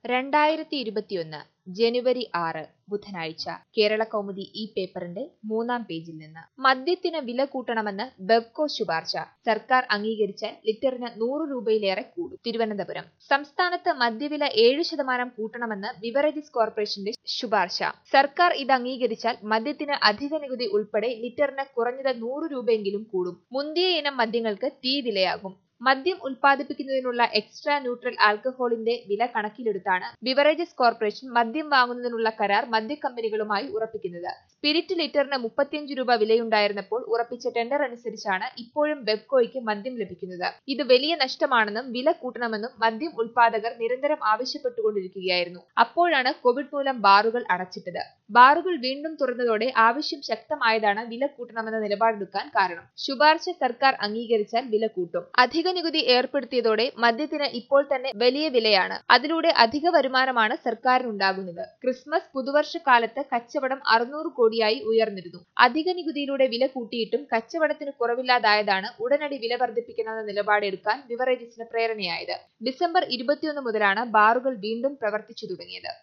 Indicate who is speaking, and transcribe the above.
Speaker 1: രണ്ടായിരത്തി ഇരുപത്തിയൊന്ന് ജനുവരി ആറ് ബുധനാഴ്ച കേരള കൗമുദി ഈ പേപ്പറിന്റെ മൂന്നാം പേജിൽ നിന്ന് മദ്യത്തിന് വില കൂട്ടണമെന്ന് ബെവ്കോ ശുപാർശ സർക്കാർ അംഗീകരിച്ചാൽ ലിറ്ററിന് നൂറ് രൂപയിലേറെ കൂടും തിരുവനന്തപുരം സംസ്ഥാനത്ത് മദ്യവില ഏഴ് ശതമാനം കൂട്ടണമെന്ന് ബിവറേജസ് കോർപ്പറേഷന്റെ ശുപാർശ സർക്കാർ ഇത് അംഗീകരിച്ചാൽ മദ്യത്തിന് അധിക നികുതി ഉൾപ്പെടെ ലിറ്ററിന് കുറഞ്ഞത് നൂറ് രൂപയെങ്കിലും കൂടും മുന്തിയ ഇനം മദ്യങ്ങൾക്ക് തീ വിലയാകും മദ്യം ഉൽപ്പാദിപ്പിക്കുന്നതിനുള്ള എക്സ്ട്രാ ന്യൂട്രൽ ആൽക്കഹോളിന്റെ വില കണക്കിലെടുത്താണ് ബിവറേജസ് കോർപ്പറേഷൻ മദ്യം വാങ്ങുന്നതിനുള്ള കരാർ മദ്യക്കമ്പനികളുമായി ഉറപ്പിക്കുന്നത് സ്പിരിറ്റ് ലിറ്ററിന് മുപ്പത്തിയഞ്ച് രൂപ വിലയുണ്ടായിരുന്നപ്പോൾ ഉറപ്പിച്ച ടെൻഡർ അനുസരിച്ചാണ് ഇപ്പോഴും ബെബ്കോയ്ക്ക് മദ്യം ലഭിക്കുന്നത് ഇത് വലിയ നഷ്ടമാണെന്നും വില കൂട്ടണമെന്നും മദ്യം ഉൽപാദകർ നിരന്തരം ആവശ്യപ്പെട്ടുകൊണ്ടിരിക്കുകയായിരുന്നു അപ്പോഴാണ് കോവിഡ് മൂലം ബാറുകൾ അടച്ചിട്ടത് ബാറുകൾ വീണ്ടും തുറന്നതോടെ ആവശ്യം ശക്തമായതാണ് വില കൂട്ടണമെന്ന നിലപാടെടുക്കാൻ കാരണം ശുപാർശ സർക്കാർ അംഗീകരിച്ചാൽ വില കൂട്ടും അധിക നികുതി ഏർപ്പെടുത്തിയതോടെ മദ്യത്തിന് ഇപ്പോൾ തന്നെ വലിയ വിലയാണ് അതിലൂടെ അധിക വരുമാനമാണ് സർക്കാരിനുണ്ടാകുന്നത് ക്രിസ്മസ് പുതുവർഷ കാലത്ത് കച്ചവടം അറുന്നൂറ് കോടിയായി ഉയർന്നിരുന്നു അധിക നികുതിയിലൂടെ വില കൂട്ടിയിട്ടും കച്ചവടത്തിന് കുറവില്ലാതായതാണ് ഉടനടി വില വർദ്ധിപ്പിക്കണമെന്ന നിലപാടെടുക്കാൻ ബിവറേജസിന് പ്രേരണയായത് ഡിസംബർ ഇരുപത്തിയൊന്ന് മുതലാണ് ബാറുകൾ വീണ്ടും പ്രവർത്തിച്ചു തുടങ്ങിയത്